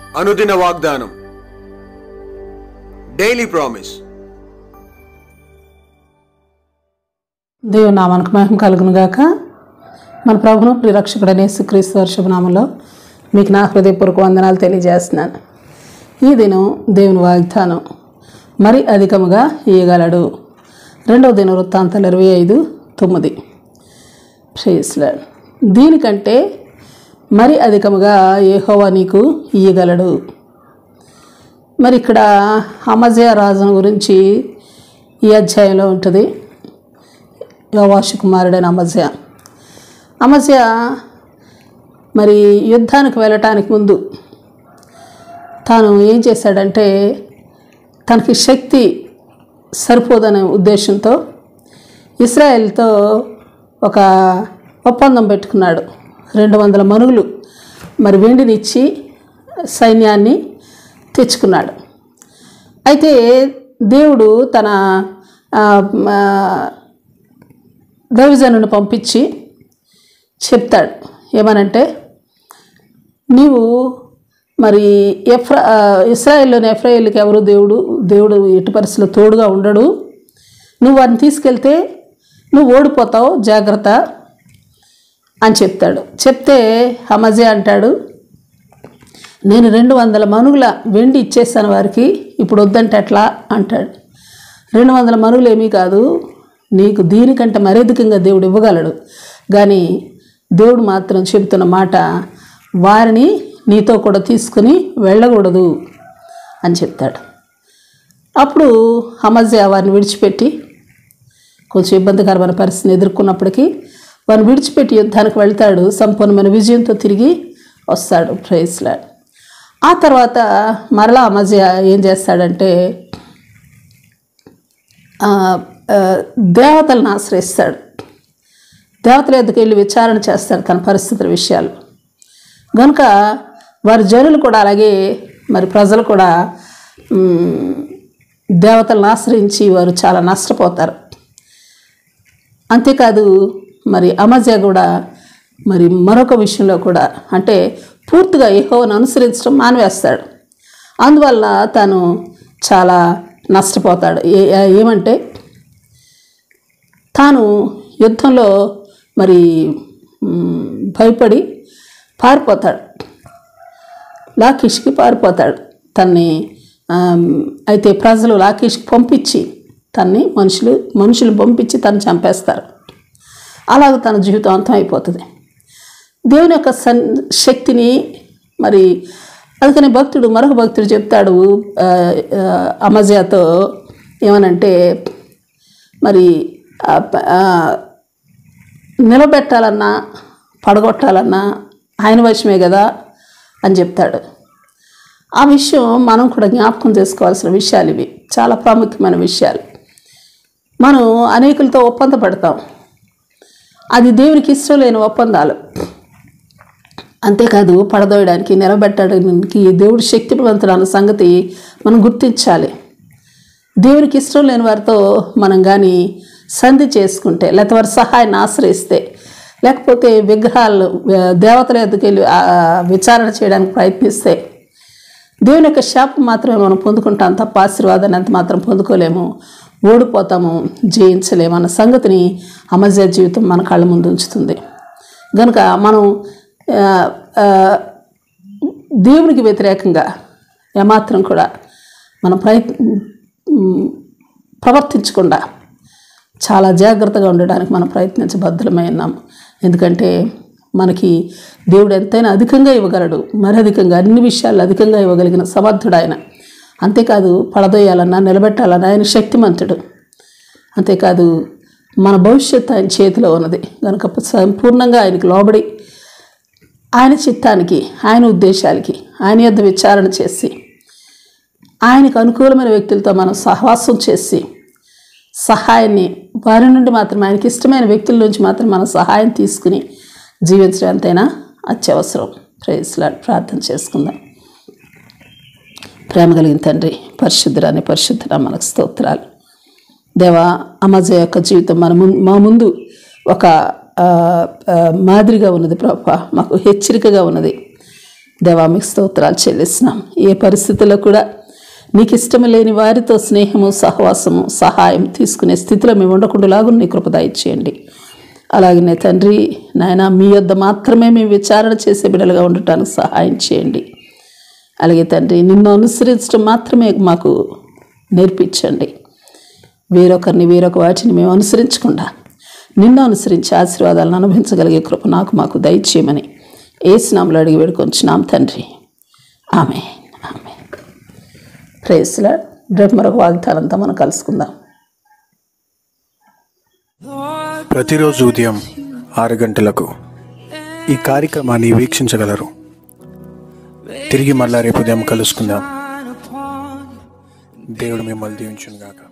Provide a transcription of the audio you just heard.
అనుదిన వాగ్దానం daily promise దేవుని నామానికి మహిమ కలుగును గాక మన ప్రభును ప్రిరక్షకుడనే యేసుక్రీస్తు వర్షభనామంలో మీకు నా హృదయపూర్వక వందనాలు తెలియజేస్తున్నాను ఈ దినం దేవుని వాగ్దానం మరి అధికముగా ఇయ్యగలడు రెండవ దిన వృత్తాంతాలు ఇరవై ఐదు తొమ్మిది ప్రేయస్లాడ్ దీనికంటే మరి అధికముగా యెహోవా నీకు ఇయ్యగలడు మరి ఇక్కడ అమజయ రాజును గురించి ఈ అధ్యాయంలో ఉంటుంది యోవాషు కుమారుడైన అమజ్య అమజ్య మరి యుద్ధానికి వెళ్ళటానికి ముందు తాను ఏం చేశాడంటే తనకి శక్తి సరిపోదనే ఉద్దేశంతో ఇస్రాయేల్తో ఒక ఒప్పందం పెట్టుకున్నాడు రెండు వందల మనుగులు మరి వెండినిచ్చి సైన్యాన్ని తెచ్చుకున్నాడు అయితే దేవుడు తన ఆ, ఆ, దైవజనుని పంపించి చెప్తాడు ఏమనంటే నీవు మరి ఎఫ్రా ఆ, ఇస్రాయేల్లోని ఎఫ్రాయిల్కి ఎవరు దేవుడు దేవుడు ఎట్టి పరిస్థితుల్లో తోడుగా ఉండడు నువ్వు వారిని తీసుకెళ్తే నువ్వు ఓడిపోతావు జాగ్రత్త అని చెప్తాడు చెప్తే హమజే అంటాడు నేను రెండు వందల మనుగుల వెండి ఇచ్చేసాను వారికి ఇప్పుడు వద్దంటే ఎట్లా అంటాడు రెండు వందల మనుగులు ఏమీ కాదు నీకు దీనికంటే మరేధికంగా దేవుడు ఇవ్వగలడు కానీ దేవుడు మాత్రం చెబుతున్న మాట వారిని నీతో కూడా తీసుకుని వెళ్ళకూడదు అని చెప్తాడు అప్పుడు హమజే వారిని విడిచిపెట్టి కొంచెం ఇబ్బందికరమైన పరిస్థితిని ఎదుర్కొన్నప్పటికీ వారిని విడిచిపెట్టి యుద్ధానికి వెళ్తాడు సంపూర్ణమైన విజయంతో తిరిగి వస్తాడు ప్రైస్లాడ్ ఆ తర్వాత మరలా అమజయ ఏం చేస్తాడంటే ఆ, ఆ, దేవతలను ఆశ్రయిస్తాడు దేవతల ఎద్దుకు వెళ్ళి విచారణ చేస్తాడు తన పరిస్థితుల విషయాలు కనుక వారి జనులు కూడా అలాగే మరి ప్రజలు కూడా మ్, దేవతలను ఆశ్రయించి వారు చాలా నష్టపోతారు అంతేకాదు మరి అమజ కూడా మరి మరొక విషయంలో కూడా అంటే పూర్తిగా యెహోవాను అనుసరించడం మానివేస్తాడు అందువల్ల తను చాలా నష్టపోతాడు ఏ ఏ- ఏమంటే తాను యుద్ధంలో మరి మ్, భయపడి పారిపోతాడు లాకీష్కి పారిపోతాడు తన్ని ఆమ్, అయితే ప్రజలు లాకీష్కి పంపించి తన్ని మనుషులు మనుషులు పంపించి తను చంపేస్తారు అలాగ తన జీవితం అంతం అయిపోతుంది దేవుని యొక్క సన్ శక్తిని మరి అందుకని భక్తుడు మరొక భక్తుడు చెప్తాడు ఆ, ఆ, అమజయాతో ఏమనంటే మరి ఆ, ప- ఆ, నిలబెట్టాలన్నా పడగొట్టాలన్నా ఆయన వశమే కదా అని చెప్తాడు ఆ విషయం మనం కూడా జ్ఞాపకం చేసుకోవాల్సిన విషయాలు ఇవి చాలా ప్రాముఖ్యమైన విషయాలు మనం అనేకులతో ఒప్పంద పడతాం అది దేవునికి ఇష్టం లేని ఒప్పందాలు అంతేకాదు పడదోయడానికి నిలబెట్టడానికి దేవుడు శక్తివంతుడు అన్న సంగతి మనం గుర్తించాలి దేవునికి ఇష్టం లేని వారితో మనం కానీ సంధి చేసుకుంటే లేకపోతే వారి సహాయాన్ని ఆశ్రయిస్తే లేకపోతే విగ్రహాలు ఆ, దేవతల ఎద్దుకు వెళ్ళి ఆ, విచారణ చేయడానికి ప్రయత్నిస్తే దేవుని యొక్క శాపం మాత్రమే మనం పొందుకుంటాం తప్ప ఆశీర్వాదాన్ని అంత మాత్రం పొందుకోలేము ఓడిపోతాము జయించలేము అన్న సంగతిని అమజ జీవితం మన కళ్ళ ముందు ఉంచుతుంది కనుక మనం ఆ, ఆ, దేవునికి వ్యతిరేకంగా ఏమాత్రం కూడా మనం ప్రయత్ ఉమ్, ప్రవర్తించకుండా చాలా జాగ్రత్తగా ఉండడానికి మనం ప్రయత్నించబద్ధులమై ఉన్నాం ఎందుకంటే మనకి దేవుడు ఎంతైనా అధికంగా ఇవ్వగలడు మరి అధికంగా అన్ని విషయాలు అధికంగా ఇవ్వగలిగిన సమర్థుడు ఆయన అంతేకాదు పడదోయాలన్నా నిలబెట్టాలన్నా ఆయన శక్తిమంతుడు అంతేకాదు మన భవిష్యత్తు ఆయన చేతిలో ఉన్నది కనుక సంపూర్ణంగా ఆయనకు లోబడి ఆయన చిత్తానికి ఆయన ఉద్దేశాలకి ఆయన యొద్ద విచారణ చేసి ఆయనకు అనుకూలమైన వ్యక్తులతో మనం సహవాసం చేసి సహాయాన్ని వారి నుండి మాత్రం ఆయనకి ఇష్టమైన వ్యక్తుల నుంచి మాత్రం మనం సహాయం తీసుకుని జీవించడం ఎంతైనా అత్యవసరం ప్రేయస్లాడ్ ప్రార్థన చేసుకుందాం ప్రేమ కలిగిన తండ్రి పరిశుద్ధురాని పరిశుద్ధురా మనకు స్తోత్రాలు దేవా అమజ యొక్క జీవితం మన ముందు మా ముందు ఒక ఆ, ఆ, మాదిరిగా ఉన్నది ప్రభా మాకు హెచ్చరికగా ఉన్నది దేవా మీకు స్తోత్రాలు చెల్లిస్తున్నాం ఏ పరిస్థితుల్లో కూడా నీకు ఇష్టం లేని వారితో స్నేహము సహవాసము సహాయం తీసుకునే స్థితిలో మేము ఉండకుండాలాగా నీ కృప దయచేయండి అలాగనే తండ్రి నాయన మీ యొద్ద మాత్రమే మేము విచారణ చేసే బిడ్డలుగా ఉండటానికి సహాయం చేయండి అలాగే తండ్రి నిన్ను అనుసరించడం మాత్రమే మాకు నేర్పించండి వేరొకరిని వేరొక వాటిని మేము అనుసరించకుండా నిన్ను అనుసరించి ఆశీర్వాదాలను అనుభవించగలిగే కృప నాకు మాకు దయచేయమని ఏసునాములు అడిగి వేడుకొంచున్నాం తండ్రి ఆమె ఆమె ప్రేస్లా రేపు మరొక వాగ్దానంతో మనం కలుసుకుందాం ప్రతిరోజు ఉదయం ఆరు గంటలకు ఈ కార్యక్రమాన్ని వీక్షించగలరు తిరిగి మళ్ళా రేపు ఉదయం కలుసుకుందాం దేవుడు మిమ్మల్ని దీవించును గాక